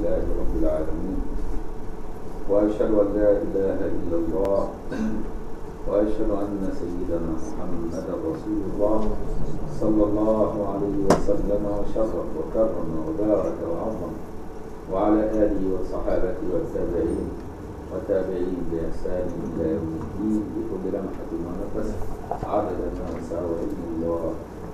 لله رب العالمين وأشهد أن لا إله إلا الله وأشهد أن سيدنا محمدا رسول الله صلى الله عليه وسلم وشرف وكرم وبارك وعظم وعلى آله وصحابته والتابعين وتابعين بإحسان إلى يوم الدين بكل لمحة ونفس عدد ما وسع علم الله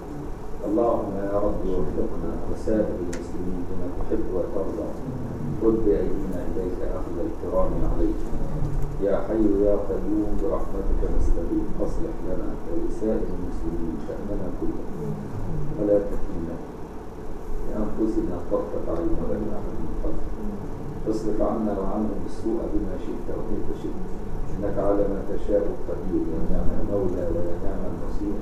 اللهم يا رب وفقنا وسائر المسلمين بما تحب وترضى رد أيدينا إليك أخذ الكرام عليك يا حي يا قيوم برحمتك نستغيث أصلح لنا ولسائر المسلمين شأننا كله ولا تكلنا لأنفسنا طرفة عين ولا لأحد من خلقك اصرف عنا وعنهم السوء بما شئت وكيف شئت إنك على ما تشاء قدير يا نعم المولى ويا نعم النصير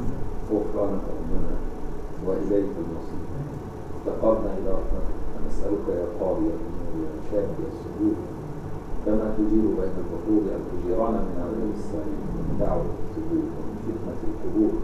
غفرانك ربنا وإليك المصير افتقرنا إلى رحمتك ونسألك يا قاضي الأمور يا شافي الصدور كما تجير بين البطول أن تجيرنا من عذاب السعيد ومن دعوة الصدور ومن فتنة القبور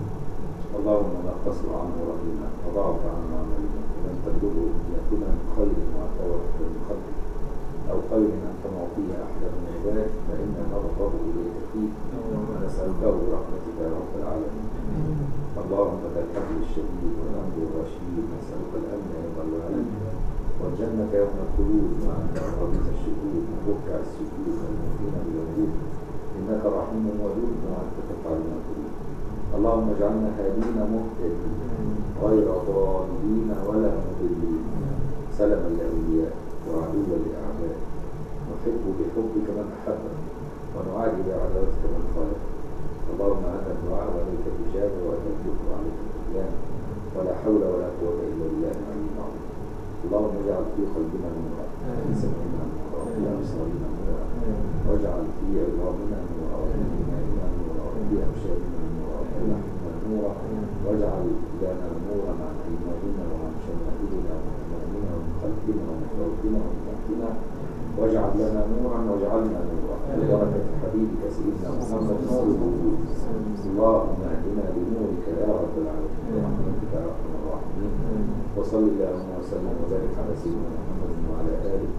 اللهم لا قصر عنه رأينا وضعف عنه عملنا ولن تبلغه نيتنا من خير وعطاوة من خلقك أو خير أنت معطيه أحد من عبادك فإنا نرغب إليك فيه ونسألكه برحمتك يا رب العالمين اللهم ذا الحبل الشديد والأمر الرشيد نسألك الأمن يوم الوعيد والجنة يوم الخلود مع الربيع الشهود وركع السجود والمؤمنين بالوجود إنك رحيم ودود وأنت تفعل ما تريد اللهم اجعلنا هادين مهتدين غير ضالين ولا مضلين سلما لأولياء وعدوا لأعداء نحب بحبك من أحبك ونعادي بعداوتك من خالق اللهم هذا الدعاء وعليك الإجابة وأجبك وعليك الإسلام ولا حول ولا قوة إلا بالله العلي العظيم اللهم اجعل في قلبنا نورا في سمعنا نورا وفي أبصارنا نورا واجعل في عظامنا نورا وفي دمائنا نورا وفي أبشارنا نورا وفي لحمنا نورا واجعل لنا نورا عن أيماننا وعن شمائلنا وعن أمامنا ومن خلفنا ومن فوقنا ومن تحتنا واجعل لنا نورا واجعلنا نورا ببركة حبيبك سيدنا محمد نور الوجود اللهم اهدنا بنورك يا رب العالمين برحمتك يا ارحم الراحمين وصل اللهم وسلم وبارك على سيدنا محمد وعلى اله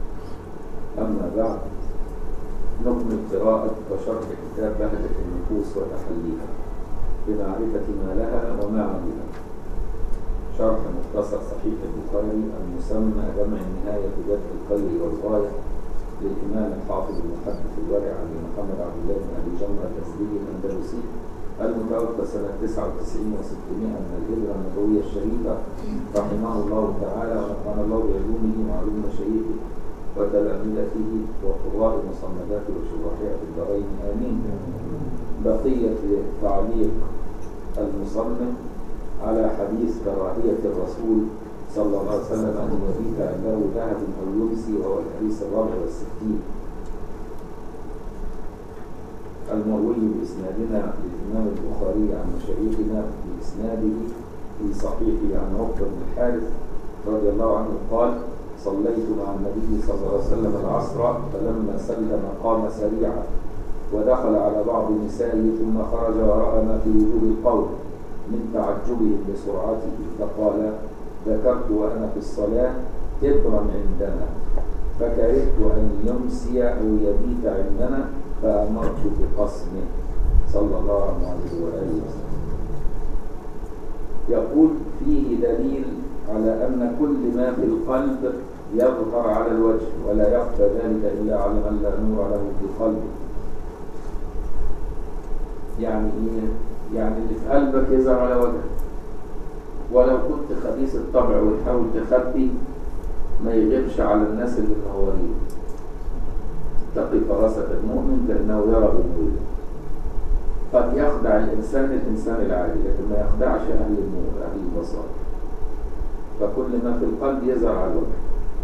اما بعد نكمل قراءة وشرح كتاب بهجة النفوس وتحليها بمعرفة ما لها وما عملها شرح مختصر صحيح البخاري المسمى جمع النهاية بدء الخير والغاية للإمام الحافظ المحدث الورع أبي محمد عبد الله بن أبي جمرة الأزدي الأندلسي المتوفى سنة 99 و600 من الهجرة النبوية الشريفة رحمه الله تعالى ونفعنا الله بعلومه وعلوم مشايخه وتلامذته وقراء مصنفاته وشروحها في الدارين آمين بقية تعليق المصنف على حديث كراهية الرسول صلى الله عليه وسلم أن يبيت عنده ذهب أو يمسي وهو الحديث الرابع والستين المروي بإسنادنا للإمام البخاري عن مشايخنا بإسناده في صحيحه عن عقبة بن الحارث رضي الله عنه قال صليت مع النبي صلى الله عليه وسلم العصر فلما سلم قام سريعا ودخل على بعض نسائه ثم خرج ورأى ما في وجوه القوم من تعجبهم بسرعته فقال ذكرت وأنا في الصلاة تبرا عندنا فكرهت أن يمسي أو يبيت عندنا فأمرت بقسمه صلى الله عليه وآله وسلم يقول فيه دليل على أن كل ما في القلب يظهر على الوجه ولا يخفى ذلك إلا على من لا نور له في قلبه يعني إيه؟ يعني اللي في قلبك يظهر على وجهك ولو كنت خبيث الطبع وتحاول تخبي ما يغيبش على الناس اللي منورين تقي فراسة المؤمن لأنه يرى بنوره قد يخدع الإنسان الإنسان العادي لكن ما يخدعش أهل النور أهل البصائر فكل ما في القلب يظهر على الوجه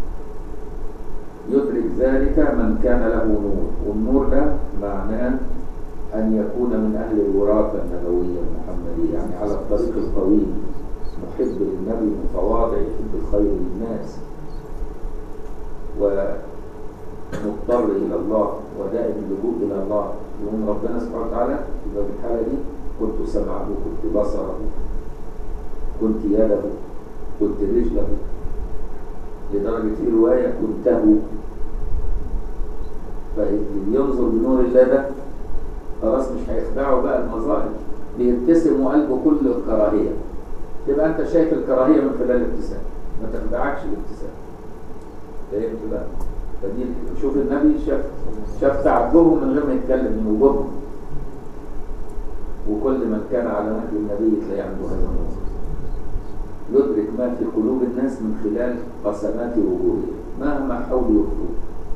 يدرك ذلك من كان له نور والنور ده معناه أن يكون من أهل الوراثة النبوية المحمدية يعني على الطريق القويم محب للنبي متواضع يحب الخير للناس ومضطر إلى الله ودائم اللجوء إلى الله يقول ربنا سبحانه وتعالى يبقى في الحالة دي كنت سمعه كنت بصره كنت يده كنت رجله لدرجة في رواية كنته فاللي ينظر بنور الله ده خلاص مش هيخدعه بقى المظاهر بيبتسم وقلبه كله كراهية تبقى انت شايف الكراهية من خلال الابتسام ما تخدعكش الابتسام فهمت بقى فدي شوف النبي شاف شاف تعجبهم من غير ما يتكلم من وجوههم وكل من كان على نهج النبي تلاقيه عنده هذا النظر يدرك ما في قلوب الناس من خلال قسمات وجوههم مهما حاولوا يخفوه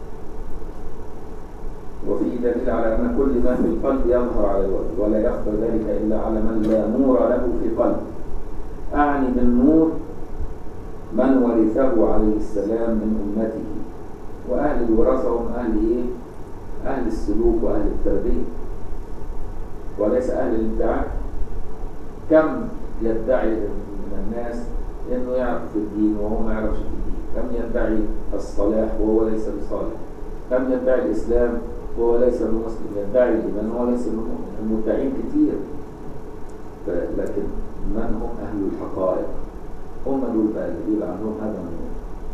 وفيه دليل على أن كل ما في القلب يظهر على الوجه ولا يخفى ذلك إلا على من لا نور له في قلبه أعني بالنور من ورثه عليه السلام من أمته وأهل الوراثة هم أهل إيه؟ أهل السلوك وأهل التربية وليس أهل الادعاء كم يدعي من الناس إنه يعرف في الدين وهو ما يعرفش في الدين كم يدعي الصلاح وهو ليس بصالح كم يدعي الإسلام وهو ليس بمسلم يدعي الإيمان وهو ليس بمؤمن المدعين كتير لكن من هم أهل الحقائق هم دول بقى اللي بيبقى عندهم هذا النور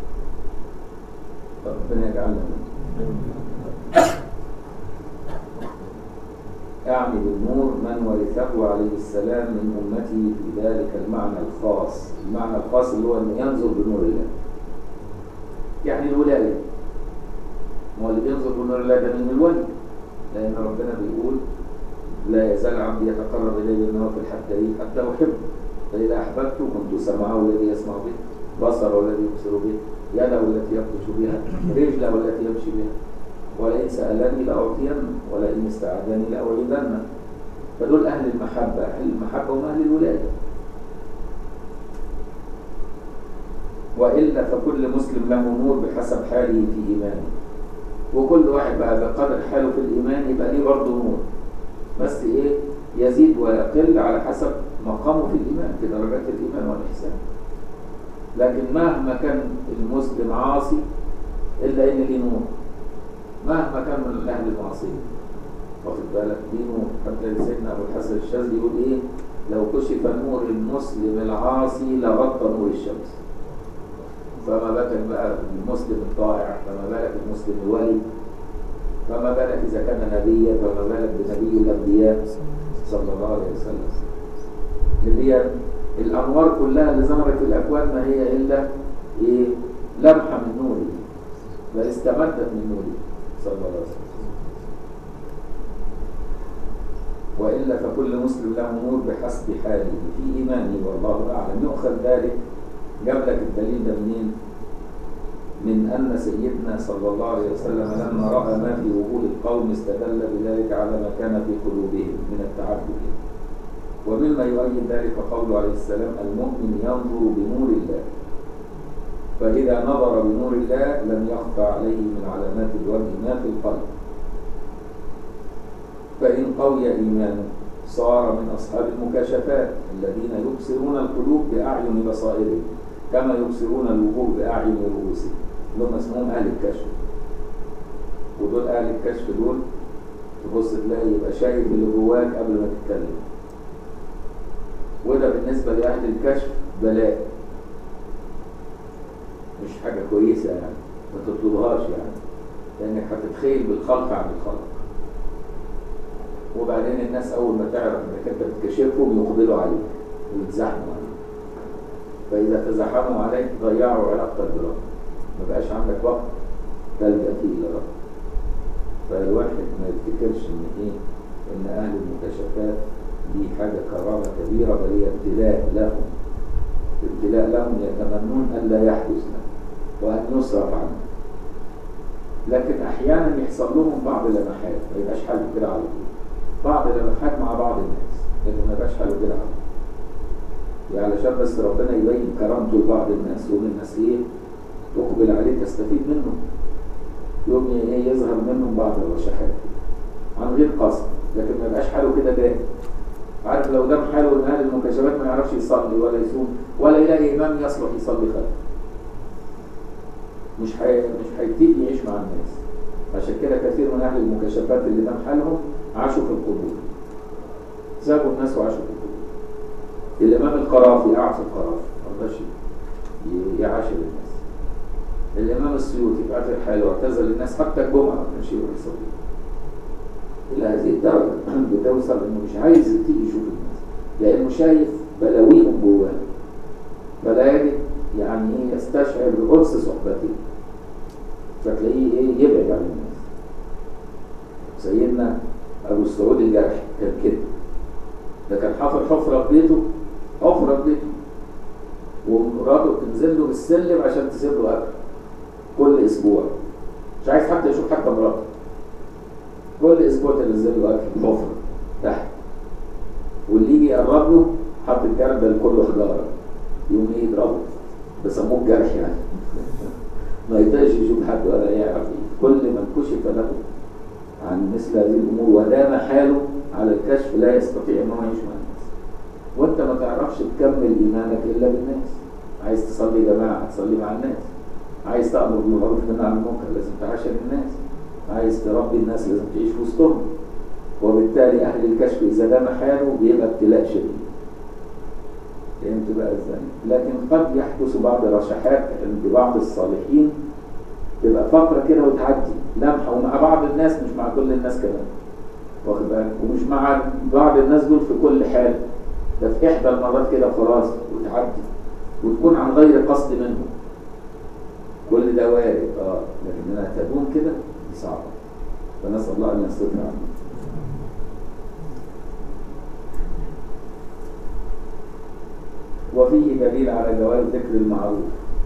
ربنا يجعلنا منهم يعني بالنور من ورثه عليه السلام من أمته في ذلك المعنى الخاص المعنى الخاص اللي هو أنه ينظر بنور الله يعني الولاية ما هو اللي بينظر بنور الله ده من الولي لأن ربنا بيقول لا يزال عبدي يتقرب إلي بالنوافل حتى إيه حتى أحبه فإذا أحببته كنت سمعه الذي يسمع به بصره الذي يبصر به يده التي يبطش بها رجله التي يمشي بها ولئن سألني لأعطينه ولئن استعاذني لأعيذنه فدول أهل المحبة أهل المحبة هم أهل الولاية وإلا فكل مسلم له نور بحسب حاله في إيمانه وكل واحد بقى بقدر حاله في الإيمان يبقى ليه برضه نور بس إيه يزيد ويقل على حسب مقامه في الإيمان في درجات الإيمان والإحسان لكن مهما كان المسلم عاصي إلا إن ليه نور مهما كان من أهل المعصية واخد بالك دي نور حتى سيدنا أبو الحسن الشاذلي يقول إيه لو كشف نور المسلم العاصي لغطى نور الشمس فما بالك بقى المسلم الطائع فما بالك المسلم الولي فما بالك إذا كان نبيا فما بالك بنبي الأنبياء صلى الله عليه وسلم اللي هي الأنوار كلها اللي ظهرت في الأكوان ما هي إلا إيه لمحة من نوره بل استمدت من نوره صلى الله عليه وسلم وإلا فكل مسلم له نور بحسب حاله في إيمانه والله أعلم يؤخذ ذلك جاب لك الدليل ده منين؟ من أن سيدنا صلى الله عليه وسلم لما رأى ما في وجود القوم استدل بذلك على ما كان في قلوبهم من التعبد ومما يؤيد ذلك قوله عليه السلام المؤمن ينظر بنور الله فإذا نظر بنور الله لم يخفى عليه من علامات الوجه ما في القلب فإن قوي إيمانه صار من أصحاب المكاشفات الذين يبصرون القلوب بأعين بصائرهم كما يبصرون الوجوه بأعين رؤوسهم اللي هم اسمهم أهل الكشف ودول أهل الكشف دول تبص تلاقي يبقى شايف اللي جواك قبل ما تتكلم وده بالنسبة لأهل الكشف بلاء مش حاجة كويسة يعني ما تطلبهاش يعني لأنك هتتخيل بالخلق عن الخلق وبعدين الناس أول ما تعرف إنك أنت بتكشفهم يقبلوا عليك ويتزاحموا عليك فإذا تزاحموا عليك ضيعوا علاقتك بربك ما بقاش عندك وقت تلجأ فيه إلى ربك فالواحد ما يفتكرش إن إيه إن أهل المكاشفات دي حاجة كرامة كبيرة بل هي ابتلاء لهم ابتلاء لهم يتمنون ألا يحدث لهم وأن يصرف عنهم لكن أحيانا يحصل لهم بعض لمحات ما يبقاش حاله كده على طول بعض لمحات مع بعض الناس لكن ما يبقاش حاله كده على طول يعني علشان بس ربنا يبين كرامته لبعض الناس ومن الناس ايه تقبل عليه تستفيد منه يوم ايه يظهر منهم بعض الرشاحات عن غير قصد لكن ما يبقاش حاله كده دائم عارف لو دام حاله ان اهل المكاشفات ما يعرفش يصلي ولا يصوم ولا يلاقي امام يصلح يصلي خلفه مش حي... مش هيطيق يعيش مع الناس عشان كده كثير من اهل المكاشفات اللي دام حالهم عاشوا في القبور سابوا الناس وعاشوا في القبور الامام القرافي قعد في القرافي ما رضاش يعاشر الناس الإمام السيوطي في آخر حاله اعتزل الناس حتى الجمعة ما كانش يروح يصلي إلى هذه الدرجة بتوصل إنه مش عايز يبتدي يشوف الناس لأنه شايف بلاويهم جواه فلا يجد يعني إيه يستشعر بقرص صحبته فتلاقيه إيه يبعد عن الناس سيدنا أبو السعود الجرحي كان كده ده كان حافر حفرة في بيته حفرة في بيته ومراته تنزل له بالسلم عشان تسيب له أكل كل أسبوع مش عايز حتى يشوف حتى مراته كل أسبوع تنزل له أكل حفرة تحت واللي يجي يقرب له حط الجردل كله حجارة يقوم ايه يضربه بيسموه الجرح يعني ما يقدرش يشوف حد ولا يعرف ايه كل من كشف له عن مثل هذه الامور ودام حاله على الكشف لا يستطيع ان هو يعيش مع الناس وانت ما تعرفش تكمل ايمانك الا بالناس عايز تصلي جماعه هتصلي مع الناس عايز تامر بالمعروف وتنهى عن المنكر لازم تعاشر الناس عايز تربي الناس لازم تعيش وسطهم وبالتالي اهل الكشف اذا دام حاله بيبقى ابتلاء شديد فهمت بقى ازاي لكن قد يحدث بعض رشحات عند بعض الصالحين تبقى فترة كده وتعدي لمحة ومع بعض الناس مش مع كل الناس كمان واخد بالك ومش مع بعض الناس دول في كل حال ده في إحدى المرات كده خلاص وتعدي وتكون عن غير قصد منهم كل ده وارد اه لكن انها تدوم كده دي صعبة فنسأل الله أن يستر عنه وفيه دليل على جواز ذكر المعروف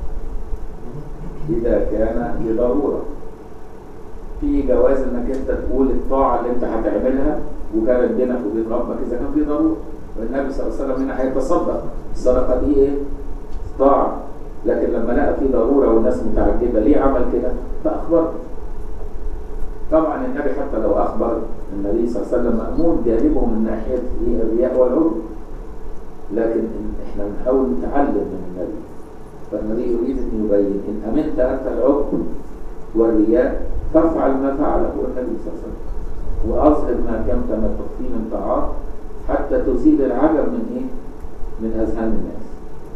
إذا كان لضرورة في جواز انك انت تقول الطاعة اللي انت هتعملها وكانت بينك وبين ربك اذا كان في ضرورة والنبي صلى الله عليه وسلم هنا هيتصدق الصدقة دي ايه؟ طاعة لكن لما لقى في ضرورة والناس متعجبة ليه عمل كده؟ فأخبر طبعا النبي حتى لو أخبر النبي صلى الله عليه وسلم مأمون جانبه من ناحية ايه الرياء والعجب لكن احنا بنحاول نتعلم من النبي فالنبي يريد ان يبين ان امنت انت العجب والرياء فافعل ما فعله النبي صلى الله عليه وسلم واظهر ما كنت ما تخفيه من طاعات حتى تزيل العجب من ايه؟ من اذهان الناس.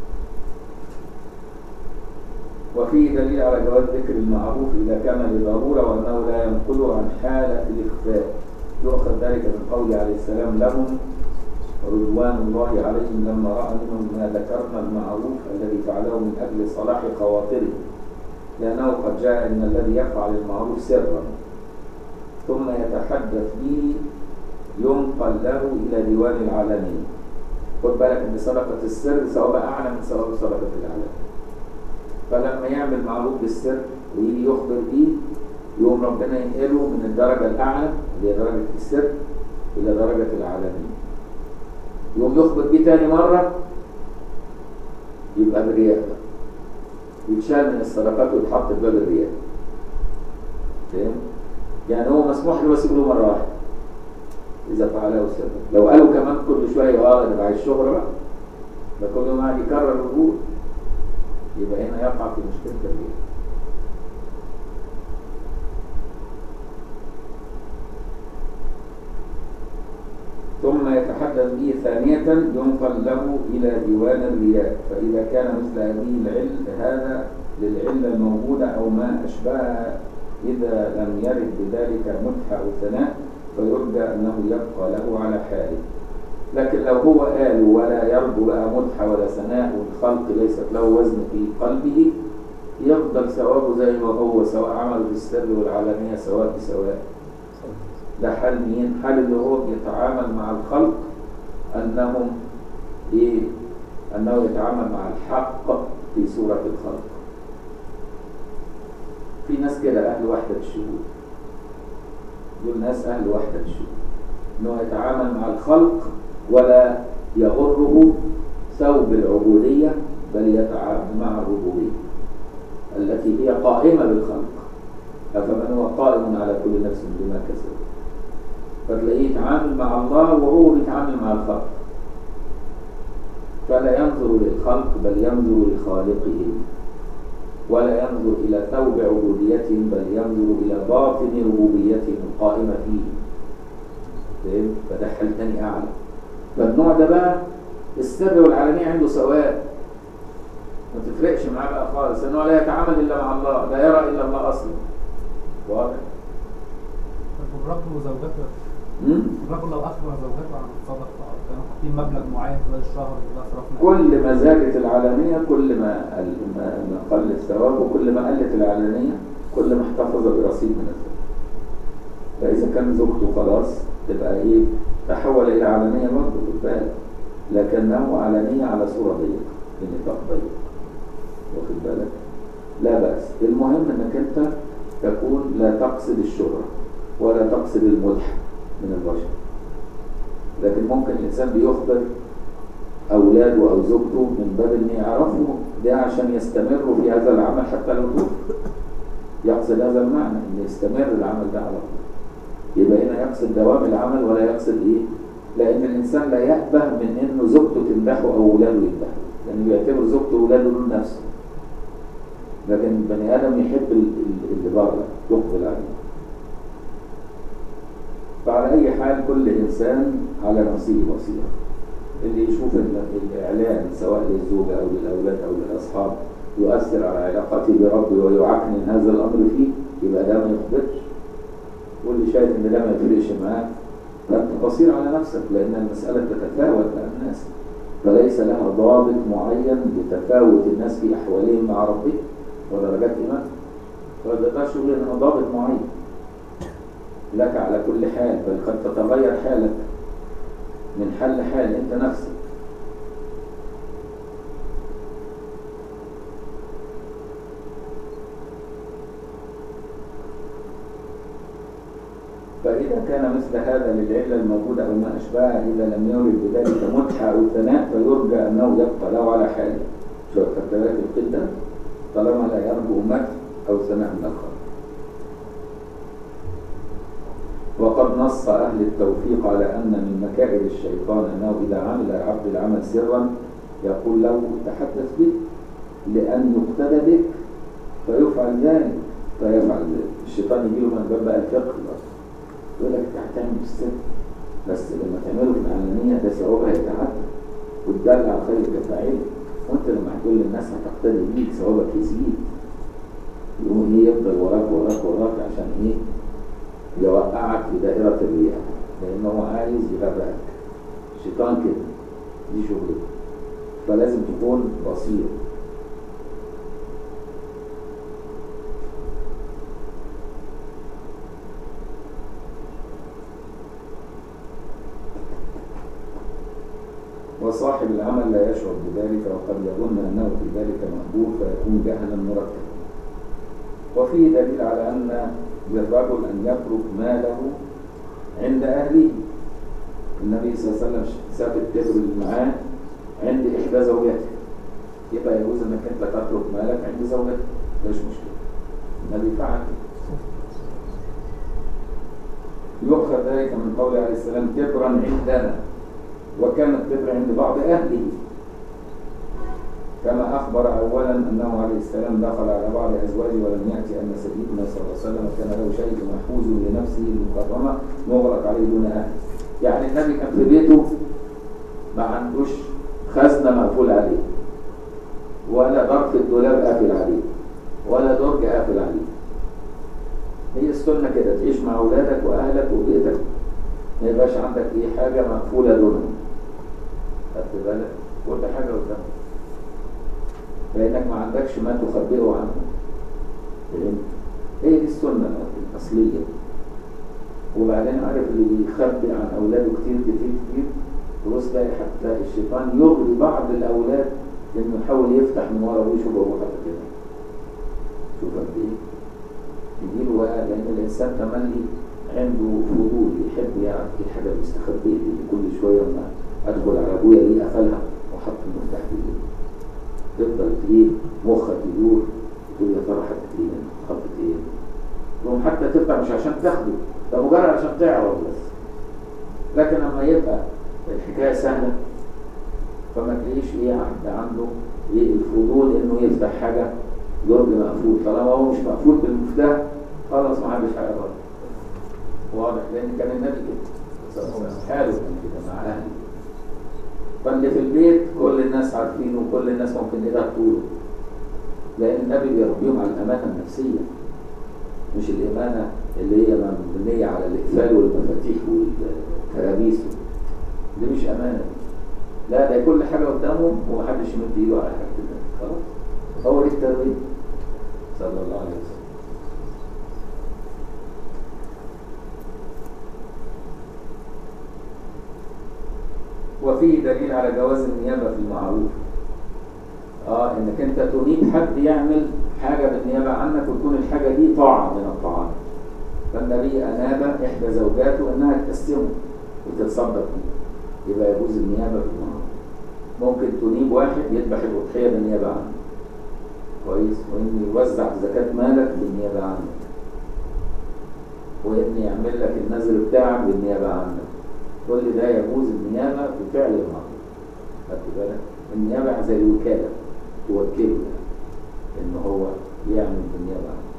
وفيه دليل على جواز ذكر المعروف اذا كان لضروره وانه لا ينقل عن حاله الاخفاء. يؤخذ ذلك من قوله عليه السلام لهم رضوان الله عليهم لما راى منهم ما ذكرنا المعروف الذي فعله من اجل صلاح خواطره لأنه قد جاء أن الذي يفعل المعروف سرا ثم يتحدث به ينقل له إلى ديوان العالمين خد بالك أن صدقة السر سواء أعلى من ثواب صدقة العلن فلما يعمل معروف بالسر ويجي يخبر به يقوم ربنا ينقله من الدرجة الأعلى اللي هي درجة السر إلى درجة العالمين يقوم يخبر به تاني مرة يبقى برياء يتشال من الصدقات ويتحط في باب الرياء فاهم؟ يعني هو مسموح له بس له مره واحده اذا فعله سرا لو قالوا كمان كل شويه اه انا بعد الشهره بقى ده كل يوم قاعد يكرر الوجود يبقى هنا يقع في مشكله الرياء ثم يتحدث به ثانية ينقل له إلى ديوان الرياء فإذا كان مثل هذه العلة هذا للعلة الموجودة أو ما أشبهها إذا لم يرد بذلك مدح أو ثناء فيرجى أنه يبقى له على حاله لكن لو هو قال ولا يرجو بقى مدح ولا ثناء والخلق ليست له وزن في قلبه يفضل ثوابه زي ما هو سواء عمل في السر والعلانية سواء بسواء ده حال مين؟ حال اللي هو بيتعامل مع الخلق أنهم إيه؟ أنه يتعامل مع الحق في صورة الخلق. في ناس كده أهل وحدة الشهود. دول ناس أهل وحدة الشهود. أنه يتعامل مع الخلق ولا يغره ثوب العبودية بل يتعامل مع الربوبية التي هي قائمة بالخلق. أفمن هو قائم على كل نفس بما كسبت. فتلاقيه يتعامل مع الله وهو بيتعامل مع الخلق فلا ينظر للخلق بل ينظر لخالقهم ولا ينظر إلى ثوب عبوديتهم بل ينظر إلى باطن ربوبيتهم القائمة فيه فاهم؟ فده حل تاني أعلى فالنوع ده بقى السر والعلانية عنده سواء ما تفرقش معاه بقى خالص انه لا يتعامل الا مع الله لا يرى الا الله اصلا واضح طب الرجل وزوجته مم؟ الرجل لو اخبر زوجته عن الصدقه او كانوا حاطين مبلغ معين خلال الشهر وده صرفنا كل ما زادت العلانية كل ما قل- ما ما قل الثواب وكل ما قلت العلانية كل ما احتفظ برصيد من الثواب فإذا كان زوجته خلاص تبقى إيه تحول إلى علانية برضه خد بالك لكنه علانية على صورة ضيقة بنطاق ضيق واخد بالك لا بأس المهم إنك أنت تكون لا تقصد الشهرة ولا تقصد المدح من البشر لكن ممكن الإنسان بيخبر أولاده أو زوجته من باب إن يعرفوا ده عشان يستمروا في هذا العمل حتى لو توفوا يقصد هذا المعنى إن يستمر العمل ده على طول يبقى هنا يقصد دوام العمل ولا يقصد إيه؟ لأن الإنسان لا يأبه من إنه زوجته تمدحه أو أولاده يمدحه لأنه بيعتبر زوجته وأولاده دول نفسه لكن البني آدم يحب ال- ال- اللي بره يقبل عليه فعلى أي حال كل إنسان على نفسه بصيرة اللي يشوف ان الاعلان سواء للزوجه او للاولاد او للاصحاب يؤثر على علاقته بربه ويعكنن هذا الامر فيه يبقى ده ما يخبرش واللي شايف ان ده ما يفرقش معاه فانت بصير على نفسك لان المساله تتفاوت مع الناس فليس لها ضابط معين لتفاوت الناس في احوالهم مع ربهم ودرجات ايمان فما تقدرش تقول ان ضابط معين لك على كل حال بل قد تتغير حالك من حل حال انت نفسك فإذا كان مثل هذا للعلة الموجودة أو ما أشبهها إذا لم يرد بذلك مدح أو ثناء فيرجى أنه يبقى له على حاله شو خدت بالك القدة طالما لا يرجو مدح أو ثناء من الخلق وقد نص أهل التوفيق على أن من مكائد الشيطان أنه إذا عمل العبد العمل سرا يقول له تحدث به لأن يقتدى بك فيفعل ذلك فيفعل ذلك الشيطان يجي له من باب بقى الفقه بقى. يقول لك انت هتعمل بالسر بس لما تعمله في العلانية ده ثوابها يتعدى وتدل على خير كفاعله وانت لما هتقول للناس هتقتدي بيك ثوابك يزيد يقوم ايه يفضل وراك وراك وراك عشان ايه يوقعك في دائرة الرياء لأنه عايز يغرقك الشيطان كده دي شغلته فلازم تكون بصير وصاحب العمل لا يشعر بذلك وقد يظن أنه في ذلك مقبول فيكون جهلا مركبا وفيه دليل على أن للرجل أن يترك ماله عند أهله النبي صلى الله عليه وسلم ساب التبر اللي معاه عند إحدى زوجاته يبقى يجوز أنك أنت تترك مالك عند زوجتك مفيش مشكلة النبي فعل يؤخذ ذلك من قوله عليه السلام تبرا عندنا وكان التبر عند بعض أهله كما أخبر أولا أنه عليه السلام دخل على بعض أزواجه ولم يأتي أن سيدنا صلى الله عليه وسلم كان له شيء محفوظ لنفسه المكرمة مغلق عليه دون أهل يعني النبي كان في بيته ما عندوش خزنة مقفول عليه ولا ظرف الدولاب قافل عليه ولا درج قافل عليه هي السنة كده تعيش مع أولادك وأهلك وبيتك ما يبقاش عندك إيه حاجة مقفولة دونهم خدت بالك كل حاجة قدامك لأنك ما عندكش ما تخبئه عنه فهمت؟ هي دي السنة الأصلية وبعدين عارف اللي بيخبي عن أولاده كتير كتير كتير تبص تلاقي حتى الشيطان يغري بعض الأولاد إنه يحاول يفتح من ورا وشه وهو حتى كده شوف قد إيه يجيله بقى لأن الإنسان تملي عنده فضول يحب يعرف إيه الحاجة المستخبية دي كل شوية ما أدخل على أبويا دي قفلها وحط المفتاح في إيدي تفضل ايه مخك يدور تقول يا ترى حطت ايه حطت ايه تقوم حتى تفتح مش عشان تاخده ده مجرد عشان تعرف بس لكن لما يبقى الحكايه سهله فما تلاقيش ايه حد عنده ايه الفضول انه يفتح حاجه درج مقفول طالما هو مش مقفول بالمفتاح خلاص ما حدش هيقرب واضح لان كان النبي كده حاله كان كده مع اهله فاللي في البيت كل الناس عارفينه وكل الناس ممكن ايدها تطوله لأن النبي بيربيهم على الأمانة النفسية مش الإمانة اللي هي مبنية على الإقفال والمفاتيح والكرابيس دي مش أمانة لا ده كل حاجة قدامهم ومحدش يمد إيده على حاجة كده خلاص هو دي التربية صلى الله عليه وسلم وفيه دليل على جواز النيابة في المعروف اه انك انت تريد حد يعمل حاجة بالنيابة عنك وتكون الحاجة دي طاعة من الطاعات فالنبي أناب إحدى زوجاته أنها تقسمه وتتصدق بيه يبقى يجوز النيابة في المعروف ممكن تنيب واحد يذبح الأضحية بالنيابة عنك كويس وإن يوزع زكاة مالك بالنيابة عنك وإن يعمل لك النذر بتاعك بالنيابة عنك كل ده يجوز النيابة في فعل المعروف خدت بالك النيابة زي الوكالة توكله يعني إن هو يعمل بالنيابة عنك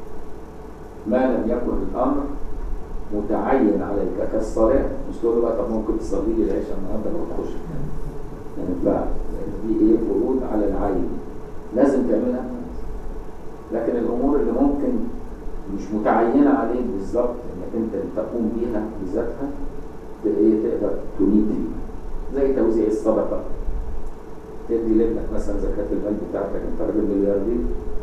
ما لم يكن الأمر متعين عليك كالصلاة مش تقول له بقى طب ممكن تصلي لي العشاء النهارده لو تخش ما ينفعش لأن دي إيه فروض على العين لازم تعملها لكن الأمور اللي ممكن مش متعينة عليك بالظبط إنك أنت تقوم بيها بذاتها ايه تقدر تنيب فيه زي توزيع الصدقة تدي لابنك مثلا زكاة المال بتاعتك انت راجل ملياردير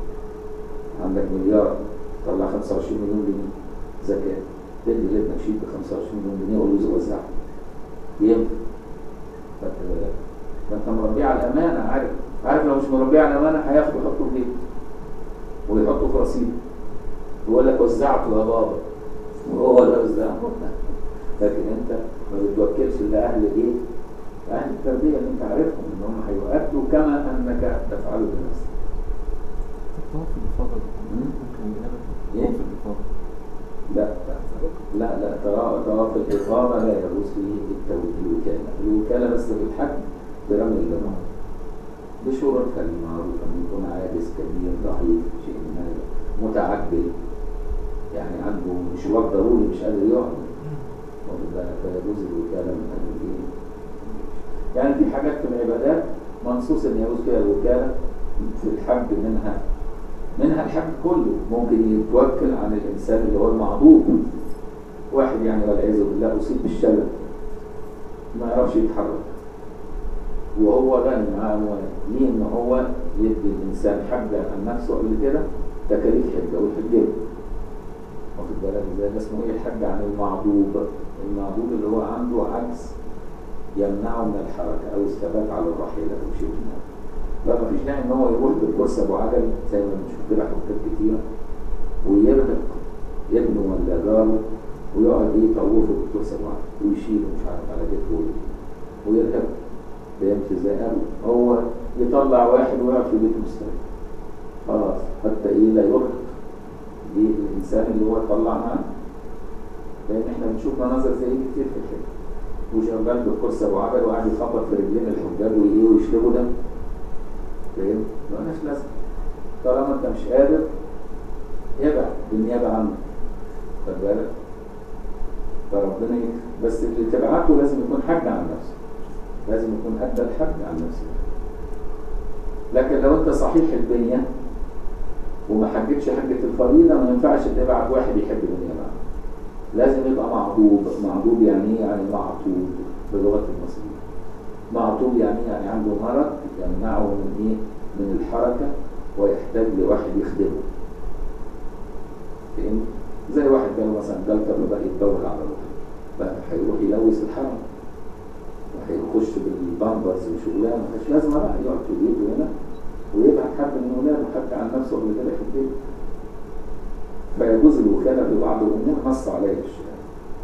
عندك مليار طلع 25 مليون جنيه زكاة تدي لابنك شيك ب 25 مليون جنيه وقول له وزعه ينفع خدت بالك ما انت مربيه على الامانه عارف عارف لو مش مربيه على الامانه هياخده يحطه في جيبه ويحطه في رصيده ويقول لك وزعته يا بابا وهو اللي وزعه لكن انت ما بتوكلش الا اهل ايه؟ اهل التربيه اللي انت عارفهم ان هم هيؤدوا كما انك تفعل بنفسك. الطواف الإفاضة مم. ممكن ينام إيه؟ الطواف الإفاضة لا لا لا طواف طواف الاقامه لا يجوز فيه التو- الوكاله، الوكاله بس في الحج برمي الجمار. بشروطها المعروفه ان يكون عاجز كبير ضعيف شيء من هذا متعجل يعني عنده مشوار ضروري مش قادر يقعد واخد بالك فيجوز الوكالة من أهل الدين يعني في حاجات في العبادات منصوص إن يجوز فيها الوكالة في الحج منها منها الحج كله ممكن يتوكل عن الإنسان اللي هو المعضوب واحد يعني والعياذ بالله أصيب بالشلل ما يعرفش يتحرك وهو غني معاه أموال ليه إن هو يدي الإنسان حج عن نفسه قبل كده تكاليف حجة والحجة واخد بالك ازاي ده اسمه ايه الحج عن المعضوب المعضوب اللي هو عنده عجز يمنعه من الحركه او الثبات على الراحله او شيء من هذا بقى مفيش داعي ان هو يروح بالكرسي ابو عجل زي ما بنشوف كده حركات كتيره ويرهق ابنه ولا جاره ويقعد ايه يطوفه بالكرسي ابو عجل ويشيله مش عارف على كتفه ويرهق فهمت ازاي قال هو يطلع واحد ويقعد في بيته مستريح خلاص حتى ايه لا يرهق دي الانسان اللي هو طلع معاه لان احنا بنشوف مناظر زي دي كتير في الحج وشغال بالكرسي ابو عجل وقاعد يخبط في رجلين الحجاج وايه ويشربوا ده فاهم؟ مالهاش لازمه طالما انت مش قادر ابعد بالنيابه عنه خد بالك فربنا يكرم بس اللي تبعته لازم يكون حج عن نفسه لازم يكون ادى الحج عن نفسه لكن لو انت صحيح البنيه وما حجتش حجة الفريضة ما ينفعش تبعت واحد يحج بالنيابة عنه. لازم يبقى معضوب معضوب يعني ايه يعني معطوب بلغة المصريين معطوب يعني إيه؟ يعني عنده مرض يمنعه من ايه من الحركة ويحتاج لواحد يخدمه فهمت؟ زي واحد جاله مثلا جلطة فبقى يتدور على روحه بقى هيروح يلوث الحرم وهيخش بالبامبرز وشغلانه مش لازمه بقى يقعد في بيته هنا ويبعت حد من ولاده حتى عن نفسه قبل كده يحبه فيجوز الوكالة في بعض الأمور نص عليها الشرع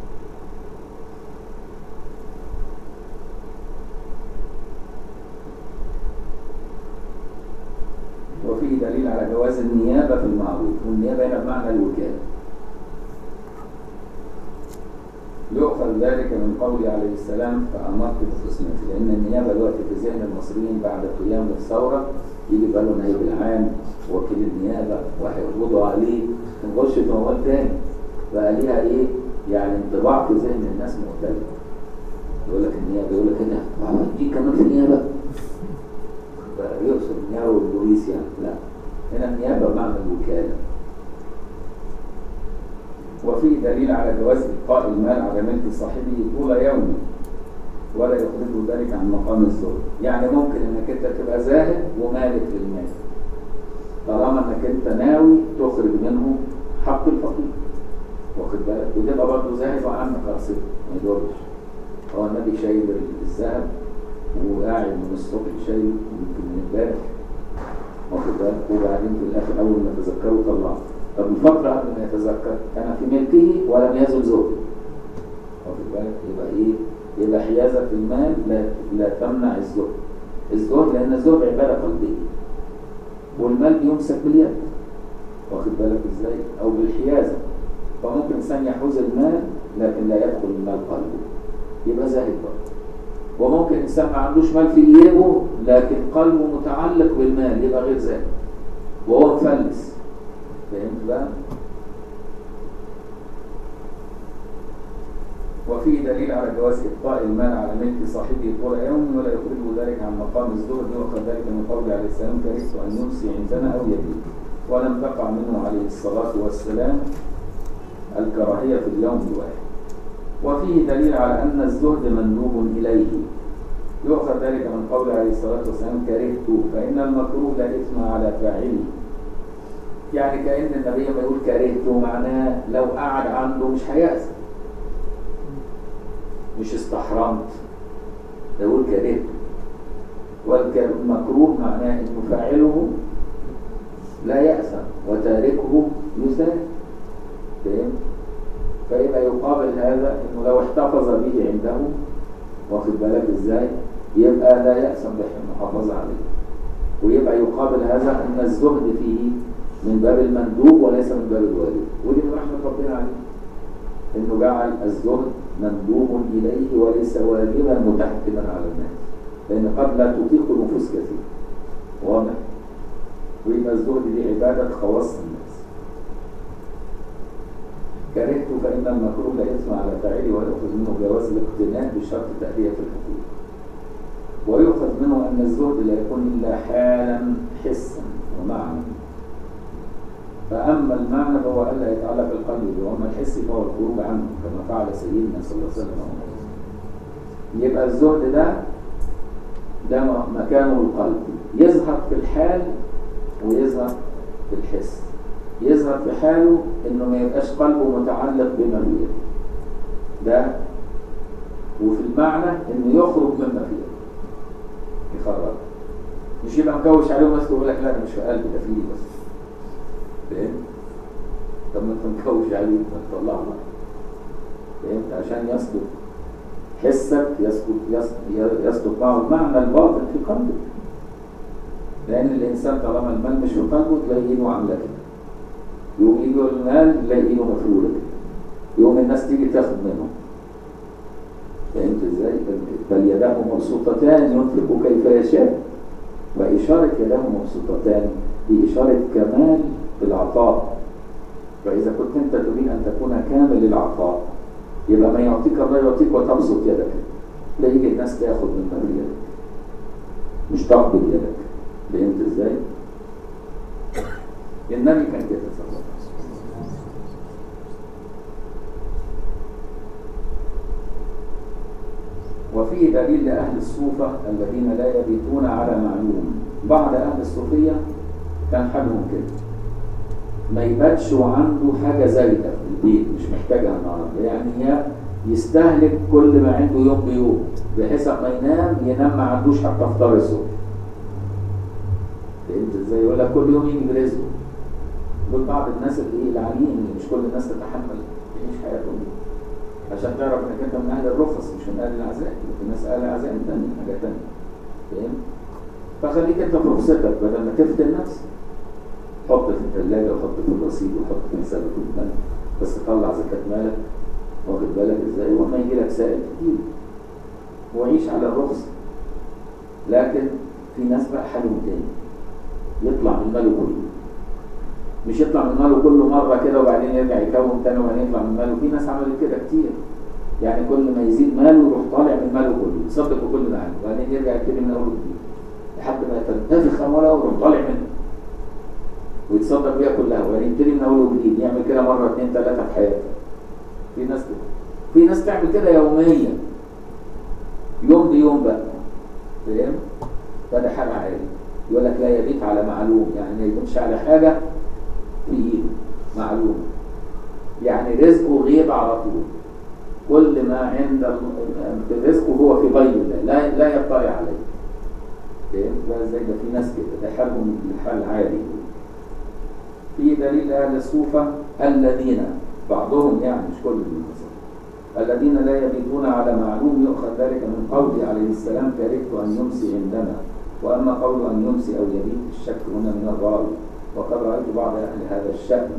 وفيه دليل على جواز النيابة في المعروف والنيابة هنا بمعنى الوكالة يؤخذ ذلك من قوله عليه السلام فأمرت بالقسمة لأن النيابة دلوقتي في ذهن المصريين بعد قيام الثورة يجي بقى له نائب العام وكيل النيابة وهيقبضوا عليه نخش في موال تاني بقى ليها إيه؟ يعني انطباع في ذهن الناس مختلف يقول لك النيابة يقول لك هنا دي كمان في النيابة بقى يقصد النيابة والبوليس يعني لا هنا النيابة بمعنى الوكالة وفي دليل على جواز إبقاء المال على ملك صاحبه طول يومه ولا يخرجه ذلك عن مقام الزهد يعني ممكن انك انت تبقى زاهد ومالك للمال طالما انك انت ناوي تخرج منه حق الفقير واخد بالك وتبقى برضه زاهد وعندك رصيد ما يضرش هو النبي شايل الذهب وقاعد من الصبح شايل يمكن من امبارح واخد بالك وبعدين في الاخر اول ما تذكره طلعه طب الفتره قبل ما يتذكر كان في ملكه ولم يزل زهد واخد بالك يبقى ايه يبقى حيازة المال لا, لا تمنع الزهد الزهد لأن الزهد عبادة قلبية والمال بيمسك باليد واخد بالك ازاي أو بالحيازة فممكن إنسان يحوز المال لكن لا يدخل المال قلبه يبقى زاهد برضه وممكن إنسان ما عندوش مال في جيبه لكن قلبه متعلق بالمال يبقى غير زاهد وهو مفلس فهمت بقى؟ وفيه دليل على جواز إبقاء المال على ملك صاحبه طول يوم ولا يخرجه ذلك عن مقام الزهد وقد ذلك من قول عليه السلام كرهت أن يمسي عندنا أو يبيت ولم تقع منه عليه الصلاة والسلام الكراهية في اليوم الواحد وفيه دليل على أن الزهد مندوب إليه يؤخذ ذلك من قول عليه الصلاة والسلام كرهت فإن المكروه لا إثم على فاعله يعني كأن النبي ما يقول كرهت معناه لو قعد عنده مش هيأذن مش استحرمت ده يقول كرهت والمكروه معناه انه فاعله لا يأسى وتاركه يساء فاهم فيبقى يقابل هذا انه لو احتفظ به عنده واخد بالك ازاي يبقى لا يأسى بالمحافظة عليه ويبقى يقابل هذا ان الزهد فيه من باب المندوب وليس من باب الواجب ودي من رحمة ربنا عليه انه جعل الزهد مندوب اليه وليس واجبا متحكما على الناس لان قد لا تطيق نفوس كثير واضح ويبقى الزهد دي عباده خواص الناس كرهت فان المكروه لا يثم على فاعله ويؤخذ منه جواز الاقتناء بشرط تأدية الحقوق ويؤخذ منه ان الزهد لا يكون الا حالا حسا ومعنى فأما المعنى فهو ألا يتعلق بالقلب به وأما الحس فهو الخروج عنه كما فعل سيدنا صلى الله عليه وسلم يبقى الزهد ده ده مكانه القلب يظهر في الحال ويظهر في الحس يظهر في حاله انه ما يبقاش قلبه متعلق بما فيه ده وفي المعنى انه يخرج مما فيه يخرج مش يبقى مكوش عليه وناس تقول لك لا ده مش في قلبي ده فيه بس فهمت؟ طب ما انت مكوش عليه ما تطلعه فهمت عشان يصدق حسك يصدق يصدق معه المعنى الباطن في قلبك لان الانسان طالما المال مش في قلبه تلاقي ايده عامله كده يقوم يجي المال تلاقي ايده مفروله كده يقوم الناس تيجي تاخد منه فهمت ازاي؟ بل يداه مبسوطتان ينفق كيف يشاء وإشارة يداه مبسوطتان دي إشارة كمال العطاء فإذا كنت أنت تريد أن تكون كامل العطاء يبقى ما يعطيك الله يعطيك وتبسط يدك لا يجي الناس تاخد من في يدك مش تقبض يدك فهمت ازاي؟ النبي كان كده صلى الله عليه وسلم وفيه دليل لأهل الصوفة الذين لا يبيتون على معلوم بعض أهل الصوفية كان حالهم كده ما يباتش وعنده حاجة زايدة في البيت مش محتاجها النهارده يعني هي يستهلك كل ما عنده يوم بيوم بحيث ما ينام ينام ما عندوش حتى افطار الصبح فهمت ازاي يقول لك كل يوم يجي برزقه دول بعض الناس اللي العاليين اللي مش كل الناس تتحمل تعيش حياتهم دي عشان تعرف انك انت من اهل الرخص مش من اهل العزاء في ناس اهل العزاء تاني حاجه ثانيه فاهم فخليك انت في رخصتك بدل ما تفتن نفسك حط في الثلاجة وحط في الرصيد وحط في حسابك في البنك بس طلع زكاة مالك واخد بالك ازاي وما يجي لك سائل كتير وعيش على الرخص لكن في ناس بقى حالهم تاني يطلع من ماله كله مش يطلع من ماله كله مرة كده وبعدين يرجع يكون تاني وبعدين يطلع من ماله في ناس عملت كده كتير يعني كل ما يزيد ماله يروح طالع من ماله كله يصدق كل اللي عنده وبعدين يرجع يبتدي من اول وجديد لحد ما تنتفخ امواله ويروح طالع منه ويتصدق بيها كلها وبعدين يبتدي من اول وجديد يعمل كده مره اثنين ثلاثه في حياته في ناس كده في ناس تعمل كده يوميا يوم بيوم بقى فاهم فده حاجه عاليه يقول لك لا يبيت على معلوم يعني ما يكونش على حاجه في ايده معلوم يعني رزقه غيب على طول كل ما عند ال- في رزقه هو في غيب الله لا لا يطلع عليه فاهم بقى ازاي ده في ناس كده ده حالهم حال عالي في دليل اهل الصوفه الذين بعضهم يعني مش كل الناس الذين لا يبيتون على معلوم يؤخذ ذلك من قوله عليه السلام كرهت ان يمسي عندنا واما قول ان يمسي او يبيت الشك هنا من الراوي وقد رايت بعض اهل هذا الشان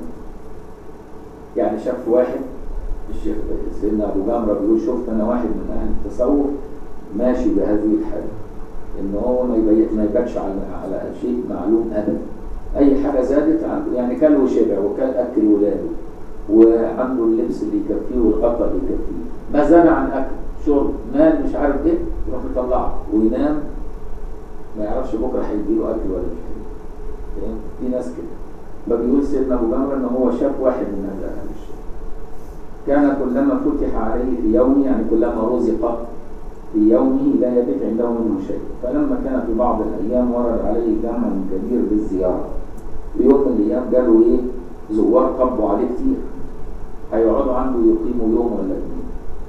يعني شاف واحد الشيخ سيدنا ابو جمره بيقول شفت انا واحد من اهل التصوف ماشي بهذه الحاله ان هو ما يبيت ما يباتش على على شيء معلوم ابدا اي حاجه زادت عنده يعني كل وشبع وكل اكل ولاده وعنده اللبس اللي يكفيه والغطاء اللي يكفيه ما زاد عن اكل شرب مال مش عارف ايه يروح يطلعه وينام ما يعرفش بكره هيجيله اكل ولا مش هيجيله فاهم؟ في ناس كده فبيقول سيدنا ابو جمره ان هو شاف واحد من هذا اهل الشيء كان كلما فتح عليه في يومه يعني كلما رزق في يومه لا يبيت عنده منه شيء فلما كان في بعض الايام ورد عليه جمع كبير بالزياره في يوم من الايام قالوا ايه زوار طبوا عليه كتير هيقعدوا عنده يقيموا يوم ولا اثنين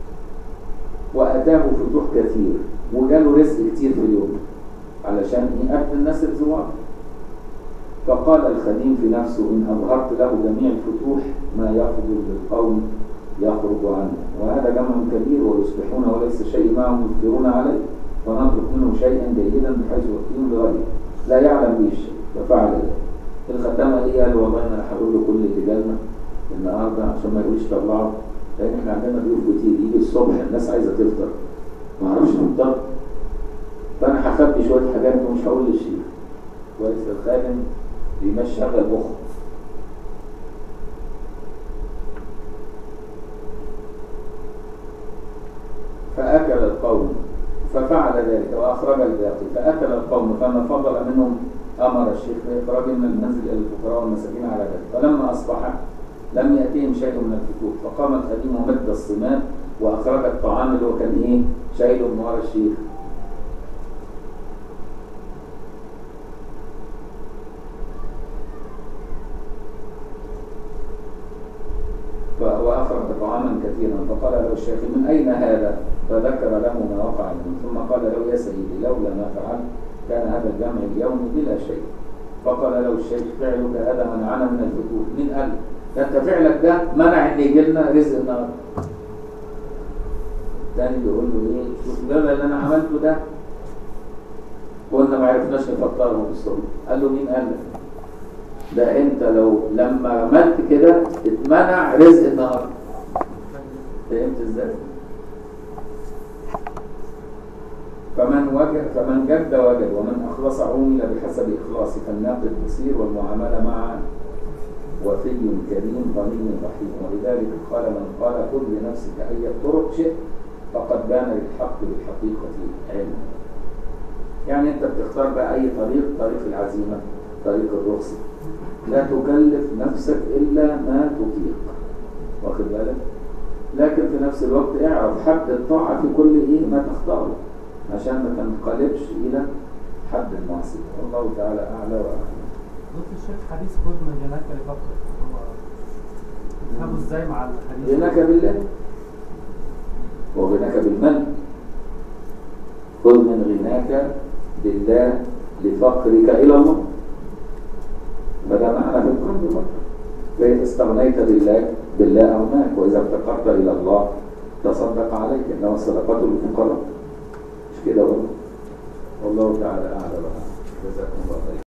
واتاه فتوح كثير وجاله رزق كتير في اليوم علشان ايه اكل الناس الزوار فقال الخديم في نفسه ان اظهرت له جميع الفتوح ما يخرج للقوم يخرج عنه وهذا جمع كبير ويصبحون وليس شيء معهم يفطرون عليه ونترك منه شيئا جيدا بحيث يقيم بغيره لا يعلم به الشيء ففعل ذلك الختامه دي قال والله انا هقول له كل اللي جالنا النهارده عشان ما يقولش طلعوا لان احنا عندنا ضيوف كتير يجي الصبح الناس عايزه تفطر ما اعرفش نفطر فانا هخبي شويه حاجات ومش هقول للشيخ كويس الخادم بيمشي شغل مخه فأكل القوم ففعل ذلك وأخرج الباقي فأكل القوم فما فضل منهم أمر الشيخ بإخراج من المنزل إلى الفقراء والمساكين على ذلك فلما أصبح لم يأتيهم شيء من الفتوح فقام الخديم ومد الصمام وأخرج الطعام اللي هو كان إيه شايله من ورا الشيخ ف- وأخرج طعاما كثيرا فقال له الشيخ من أين هذا؟ فذكر له ما وقع منه ثم قال له يا سيدي لولا ما فعلت كان هذا الجمع اليوم بلا شيء فقال له الشيخ فعلك هذا منعنا من الفتوح من قال ده انت فعلك ده منع ان يجي لنا رزق النهارده تاني بيقول له ايه شوف لولا اللي انا عملته ده كنا ما عرفناش نفطرهم الصبح قال له مين قال لك ده انت لو لما عملت كده اتمنع رزق النهارده فهمت ازاي؟ فمن وجد فمن جد وجد ومن اخلص عمل بحسب اخلاصه فالناقد بصير والمعامله مع وفي كريم غني رحيم ولذلك قال من قال خذ لنفسك اي الطرق شئت فقد بان للحق بالحقيقه علم يعني انت بتختار بقى اي طريق طريق العزيمه طريق الرخصه لا تكلف نفسك الا ما تطيق واخد بالك لكن في نفس الوقت اعرف حد الطاعه في كل ايه ما تختاره عشان ما تنقلبش الى حد المعصيه والله تعالى اعلى واعلم قلت الشيخ حديث خذ من غناك لفقرك هو تفهمه ازاي مع الحديث غناك بالله وغناك بالمال خذ من غناك بالله لفقرك الى الله فده معنى في القلب برضه فإذا استغنيت بالله بالله أغناك وإذا افتقرت إلى الله تصدق عليك إنما الصدقات للفقراء مش كده برضه والله تعالى أعلم جزاكم الله خير